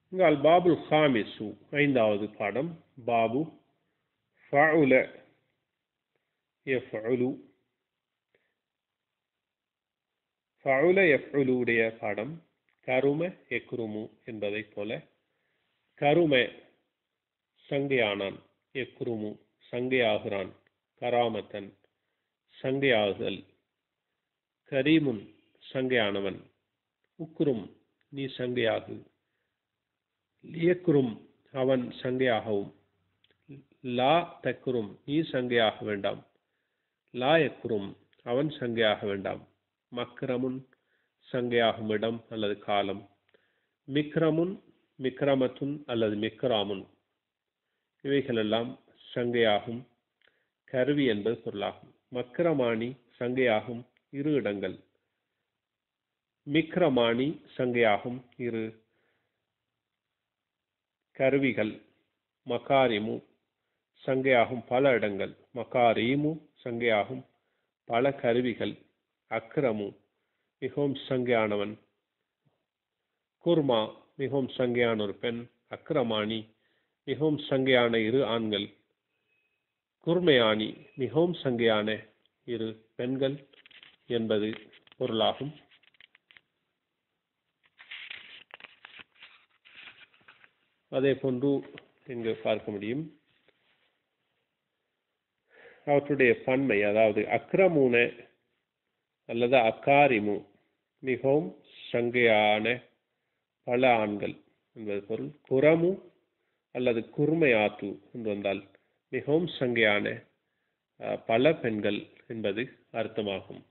இங்கு அல் பாபுல் ஹாமிசு ஐந்தாவது பாடம் பாபு ஃபஉல எஃப்உலு ஃபஉல எஃப்உலு உடைய பாடம் கரும எக்ருமு என்பதைப் போல கரும சங்கையானான் எக்ருமு சங்கையாகிறான் கராமத்தன் சங்கையாகுதல் கரீமுன் சங்கையானவன் உக்குரும் நீ சங்கையாகு லியக்குரும் அவன் சங்கையாகவும் லா தக்குரும் நீ சங்கையாக வேண்டாம் லா எக்குரும் அவன் சங்கையாக வேண்டாம் மக்ரமுன் சங்கையாகும் இடம் அல்லது காலம் மிக்ரமுன் மிக்ரமத்துன் அல்லது மிக்ராமுன் இவைகளெல்லாம் சங்கையாகும் கருவி என்பது பொருளாகும் மக்ரமாணி சங்கையாகும் இரு இடங்கள் மிக்ரமாணி சங்கையாகும் இரு கருவிகள் மகாரிமு சங்கையாகும் பல இடங்கள் மகாரீமு சங்கையாகும் பல கருவிகள் அக்ரமு மிகவும் சங்கையானவன் குர்மா மிகவும் சங்கையான ஒரு பெண் அக்ரமாணி மிகவும் சங்கையான இரு ஆண்கள் குர்மையானி மிகவும் சங்கையான இரு பெண்கள் என்பது பொருளாகும் அதே போன்று இங்கு பார்க்க முடியும் அவற்றுடைய பன்மை அதாவது அக்ரமூன அல்லது அக்காரிமு மிகவும் சங்கையான பல ஆண்கள் என்பது பொருள் குரமு அல்லது குர்மையாத்து என்று வந்தால் மிகவும் சங்கையான பல பெண்கள் என்பது அர்த்தமாகும்